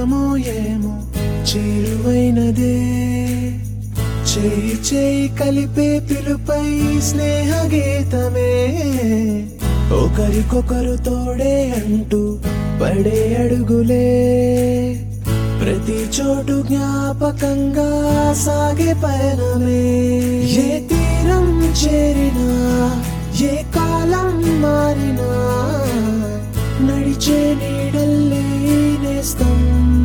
దూరమో ఏమో చేరువైనదే చేయి చేయి కలిపే పిలుపై స్నేహ గీతమే ఒకరికొకరు తోడే అంటూ పడే అడుగులే ప్రతి చోటు జ్ఞాపకంగా సాగే పయనమే ఏ తీరం చేరినా ఏ కాలం మారినా నడిచే నీడల్లే నేస్తం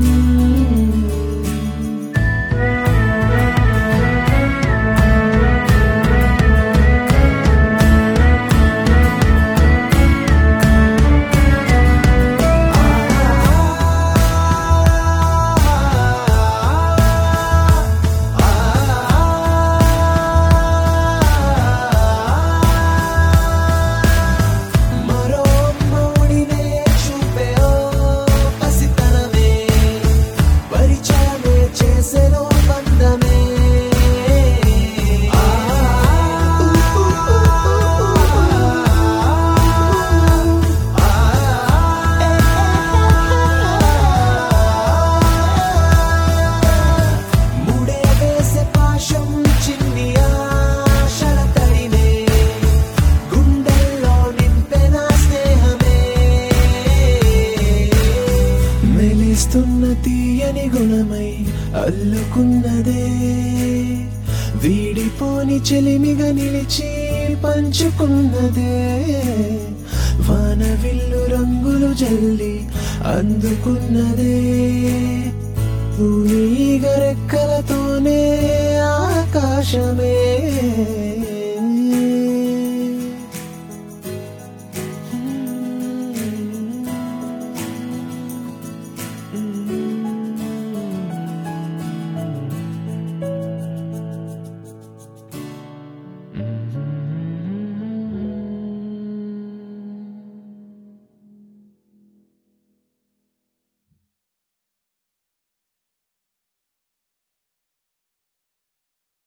మరో మౌడినే చూపే ఓ పసితనమే పరిచయమే చేసెను బంధమే ముడే వేసే పాశం చిన్ని ఆశల తడినే గుండెల్లో నింపెన స్నేహమే మెలిస్తున్న తీయని గుణమై అల్లుకున్నదే వీడిపోని చెలిమిగా నిలిచి పంచుకున్నదే వాన విల్లు రంగులు జల్లి అందుకున్నదే ఊయగరెక్కలతోనే ఆకాశమే